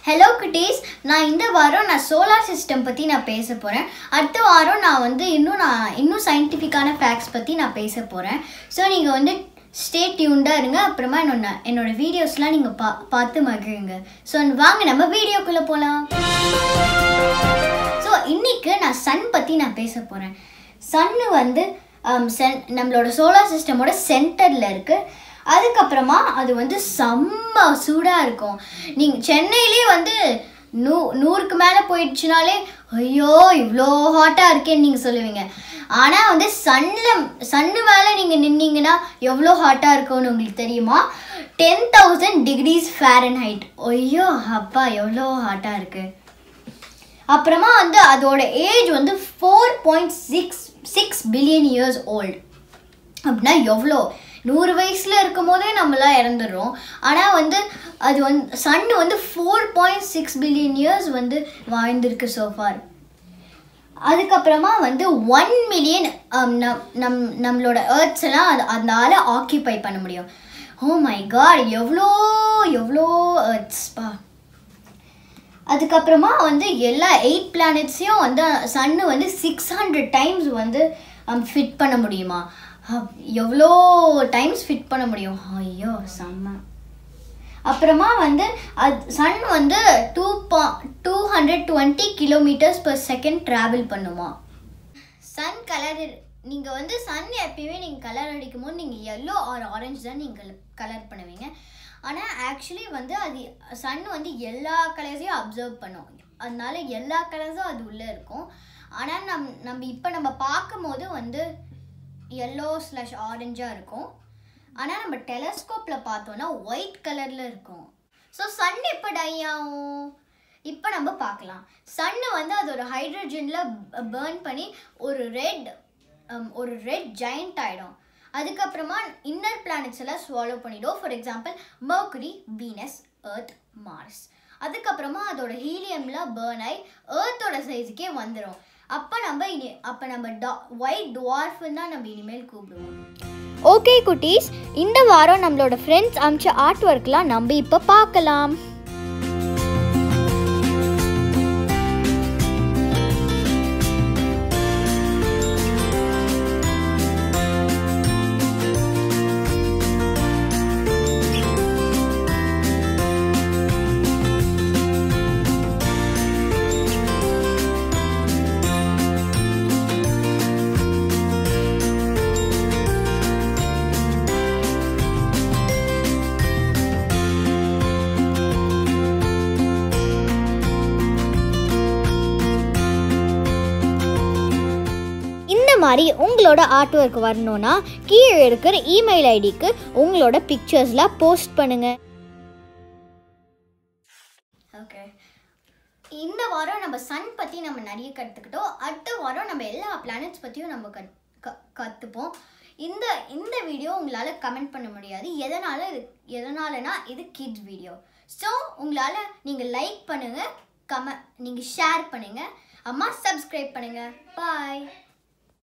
hello குட்டீஸ் நான் இந்த வாரம் நான் சோலார் சிஸ்டம் பற்றி நான் பேச போகிறேன் அடுத்த வாரம் நான் வந்து இன்னும் நான் இன்னும் சயின்டிஃபிக்கான ஃபேக்ட்ஸ் பற்றி நான் பேச போகிறேன் ஸோ நீங்கள் வந்து ஸ்டே டியூண்டாக இருங்க அப்புறமா என்னோட என்னோட வீடியோஸ்லாம் நீங்கள் பா பார்த்து மகிழுங்க ஸோ வாங்க நம்ம வீடியோக்குள்ளே போகலாம் ஸோ இன்னைக்கு நான் சன் பற்றி நான் பேச போகிறேன் சன்னு வந்து um, சென் நம்மளோட சோலார் சிஸ்டமோட சென்டரில் இருக்குது அதுக்கப்புறமா அது வந்து செம்ம சூடாக இருக்கும் நீங்கள் சென்னையிலே வந்து நூ நூறுக்கு மேலே போயிடுச்சுனாலே ஐயோ இவ்வளோ ஹாட்டாக இருக்கேன்னு நீங்கள் சொல்லுவீங்க ஆனால் வந்து சன்னில் சன்னு மேலே நீங்கள் நின்னீங்கன்னா எவ்வளோ ஹாட்டாக இருக்கும்னு உங்களுக்கு தெரியுமா ten thousand degrees Fahrenheit ஐயோ அப்பா எவ்வளோ ஹாட்டாக இருக்குது அப்புறமா வந்து அதோட ஏஜ் வந்து four point six six billion years old அப்படின்னா எவ்வளோ நூறு வயசில் இருக்கும் போதே நம்மளாம் இறந்துடுறோம் ஆனால் வந்து அது வந்து சன் வந்து four point six billion years வந்து வாழ்ந்திருக்கு சோஃபார் அதுக்கப்புறமா வந்து ஒன் மில்லியன் நம் நம் நம்மளோட ஏர்த்ஸ் எல்லாம் அது அதனால ஆக்கியபை பண்ண முடியும் ஓ மை காட் எவ்வளோ எவ்வளோ ஏர்த்ஸ்பா அதுக்கப்புறமா வந்து எல்லா எயிட் பிளானட்ஸையும் வந்து சன்னு வந்து சிக்ஸ் ஹண்ட்ரட் டைம்ஸ் வந்து ஃபிட் பண்ண முடியுமா அப்- எவ்வளோ டைம்ஸ் ஃபிட் பண்ண முடியும் ஐயோ செம்ம அப்புறமா வந்து அது சன் வந்து டூ பா two hundred twenty kilometres per second travel பண்ணுமா சன் கலர் நீங்கள் வந்து சன் எப்பயுமே நீங்கள் கலர் அடிக்கும் போது நீங்கள் எல்லோ ஆர் ஆரஞ்சு தான் நீங்கள் கலர் பண்ணுவீங்க ஆனால் ஆக்சுவலி வந்து அது சன் வந்து எல்லா கலர்ஸையும் அப்சர்வ் பண்ணும் அதனால எல்லா கலர்ஸும் அது உள்ளே இருக்கும் ஆனால் நம் நம்ம இப்போ நம்ம பார்க்கும்போது வந்து எல்லோ ஸ்லாஷ் ஆரஞ்சாக இருக்கும் ஆனால் நம்ம டெலஸ்கோப்பில் பார்த்தோன்னா ஒயிட் கலரில் இருக்கும் ஸோ சன் எப்போ டை ஆகும் இப்போ நம்ம பார்க்கலாம் சன்னு வந்து அதோட ஹைட்ரஜனில் பேர்ன் பண்ணி ஒரு ரெட் ஒரு ரெட் ஜெயண்ட் ஆகிடும் அதுக்கப்புறமா இன்னர் பிளானட்ஸ் எல்லாம் ஸ்வாலோ பண்ணிடும் for example Mercury Venus Earth Mars அதுக்கப்புறமா அதோட ஹீலியம்லாம் பேர்ன் ஆகி ஏர்த்தோட சைஸுக்கே வந்துடும் அப்போ நம்ம இனி அப்போ நம்ம டா ஒயிட் டுவார்ஃப்னு தான் நம்ம இனிமேல் கூப்பிடுவோம் ஓகே குட்டீஸ் இந்த வாரம் நம்மளோட ஃப்ரெண்ட்ஸ் அமிச்ச ஆர்ட் ஒர்க்லாம் நம்ம இப்போ பார்க்கலாம் இந்த மாதிரி உங்களோட ஆர்ட் ஒர்க் வரணும்னா கீழே இருக்கிற இமெயில் ஐடிக்கு உங்களோட பிக்சர்ஸ்லாம் போஸ்ட் பண்ணுங்க ஓகே இந்த வாரம் நம்ம சன் பற்றி நம்ம நிறைய கற்றுக்கிட்டோம் அடுத்த வாரம் நம்ம எல்லா பிளானட்ஸ் பற்றியும் நம்ம கத் க- கற்றுப்போம் இந்த இந்த வீடியோ உங்களால் கமெண்ட் பண்ண முடியாது எதனால் இது எதனாலனா இது கிட்ஸ் வீடியோ ஸோ உங்களால் நீங்கள் லைக் பண்ணுங்கள் கமெண்ட் நீங்கள் ஷேர் பண்ணுங்கள் அம்மா சப்ஸ்கிரைப் பண்ணுங்கள் பாய்